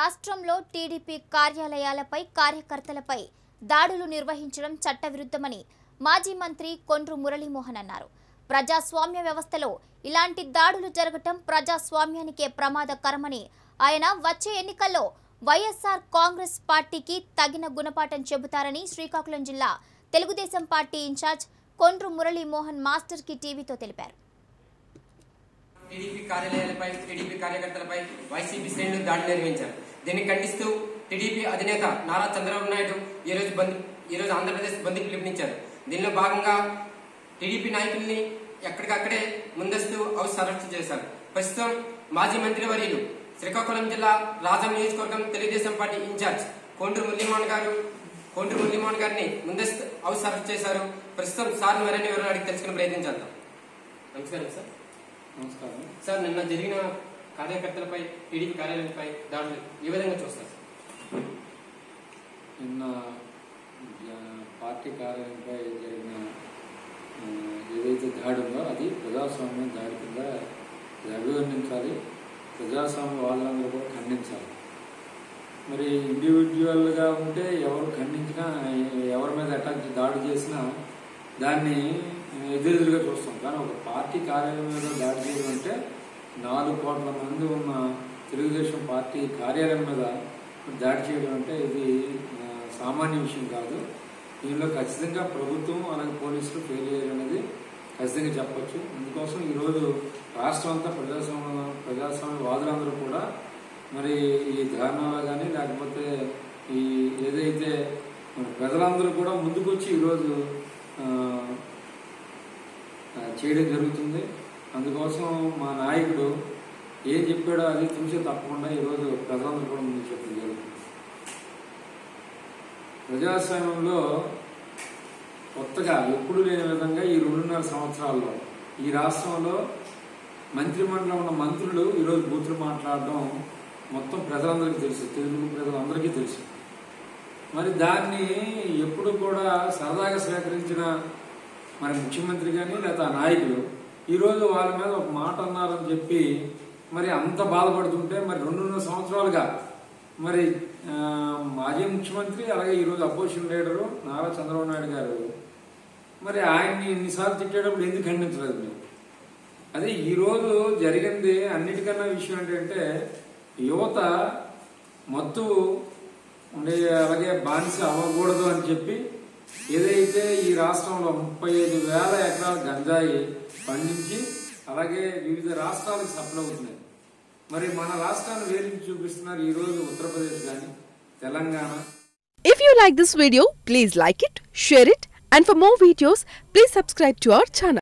రాష్ట్రంలో టీడీపీ కార్యాలయాలపై కార్యకర్తలపై దాడులు నిర్వహించడం చట్టవిరుద్ధమని మాజీ మంత్రి కొండ్రు మురళీమోహన్ అన్నారు ప్రజాస్వామ్య వ్యవస్థలో ఇలాంటి దాడులు జరగటం ప్రజాస్వామ్యానికే ప్రమాదకరమని ఆయన వచ్చే ఎన్నికల్లో వైఎస్ఆర్ కాంగ్రెస్ పార్టీకి తగిన గుణపాఠం చెబుతారని శ్రీకాకుళం జిల్లా Telugu Desam party incharge Kondru Muralimohan master కి టీవీతో తెలిపారు టీడీపీ కార్యాలయాలపై టీడీపీ కార్యకర్తలపై వైసీపీ శ్రేణులు దాడి నిర్వహించారు దీన్ని ఖండిస్తూ టీడీపీ అధినేత నారా చంద్రబాబు నాయుడు ఈ రోజు బంద్ ఈ రోజు ఆంధ్రప్రదేశ్ బంద్ పిలుపునిచ్చారు దీనిలో భాగంగా టీడీపీ నాయకుల్ని ఎక్కడికక్కడే ముందస్తు హౌస్ అరెస్ట్ చేశారు ప్రస్తుతం మాజీ మంత్రి వర్యులు శ్రీకాకుళం జిల్లా రాజం నియోజకవర్గం తెలుగుదేశం పార్టీ ఇన్ఛార్జ్ కొండ్రు మురళీమోహన్ గారు కొండ్రు మురళీమోహన్ గారిని ముందస్తు హౌస్ అరెస్ట్ చేశారు ప్రస్తుతం సార్ మరిన్ని వివరాలు అడిగి తెలుసుకునే ప్రయత్నం చేద్దాం నమస్కారం సార్ నమస్కారం సార్ నిన్న జరిగిన కార్యకర్తలపై టీడీపీ కార్యాలయంపై దాడులు ఏ విధంగా చూస్తారు సార్? నిన్న ఆ, పార్టీ కార్యాలయంపై జరిగిన ఆ, ఏదైతే దాడి ఉందో అది ప్రజాస్వామ్యం దాడి కింద ఇది అభివర్ణించాలి ప్రజాస్వామ్య వాదులందరూ కూడా ఖండించాలి మరి ఇండివిజువల్గా ఉంటే ఎవరు ఖండించినా ఎ- ఎవరి మీద అటాక్ దాడి చేసినా దాన్ని ఎదురెదురుగా చూస్తాం కానీ ఒక పార్టీ కార్యాలయం మీద దాడి చేయడం అంటే నాలుగు కోట్ల మంది ఉన్న తెలుగుదేశం పార్టీ కార్యాలయం మీద దాడి చేయడం అంటే ఇది ఆ, సామాన్య విషయం కాదు దీనిలో ఖచ్చితంగా ప్రభుత్వం అలాగే పోలీసులు ఫెయిల్ అయ్యారు అనేది ఖచ్చితంగా చెప్పొచ్చు అందుకోసం ఈరోజు రాష్ట్రం అంతా ప్రజాస్వామ్య ప్రజాస్వామ్య వాదులందరూ కూడా మరి ఈ ధర్నాలో కానీ లేకపోతే ఈ ఏదైతే మన ప్రజలందరూ కూడా ముందుకొచ్చి ఈరోజు ఆ, ఆ, చేయడం జరుగుతుంది అందుకోసం మా నాయకుడు ఏం చెప్పాడో అది చూసి తప్పకుండా ఈరోజు ప్రజలందరూ కూడా ముందుకు చెప్పడం జరుగుతుంది ప్రజాస్వామ్యంలో కొత్తగా ఎప్పుడు లేని విధంగా ఈ రెండున్నర సంవత్సరాల్లో ఈ రాష్ట్రంలో మంత్రిమండలిలో ఉన్న మంత్రులు ఈరోజు బూతులు మాట్లాడడం మొత్తం ప్రజలందరికీ తెలుసు తెలుగు ప్రజలందరికీ తెలుసు మరి దాన్ని ఎప్పుడు కూడా సరదాగా స్వీకరించిన మరి ముఖ్యమంత్రి కానీ లేదా నాయకులు ఈరోజు వాళ్ళ మీద ఒక మాట అన్నారని చెప్పి మరి అంత బాధపడుతుంటే మరి రెండున్నర సంవత్సరాలుగా మరి ఆ, మాజీ ముఖ్యమంత్రి అలాగే ఈరోజు అపోజిషన్ లీడరు నారా చంద్రబాబు నాయుడు గారు మరి ఆయన్ని ఎన్నిసార్లు తిట్టేటప్పుడు ఎందుకు ఖండించలేదు మీరు అదే ఈరోజు జరిగింది అన్నిటికన్నా విషయం ఏంటంటే యువత మత్తు ఉండే అలాగే బానిస అవ్వకూడదు అని చెప్పి ఏదైతే ఈ రాష్ట్రంలో ముప్పై ఐదు వేల ఎకరాల గంజాయి పండించి అలాగే వివిధ రాష్ట్రాలకు సప్లై అవుతున్నాయి మరి మన రాష్ట్రాన్ని వేలించి చూపిస్తున్నారు ఈరోజు ఉత్తరప్రదేశ్ కానీ Telangana If you like this video, please like it, share it, and for more videos, please subscribe to our channel.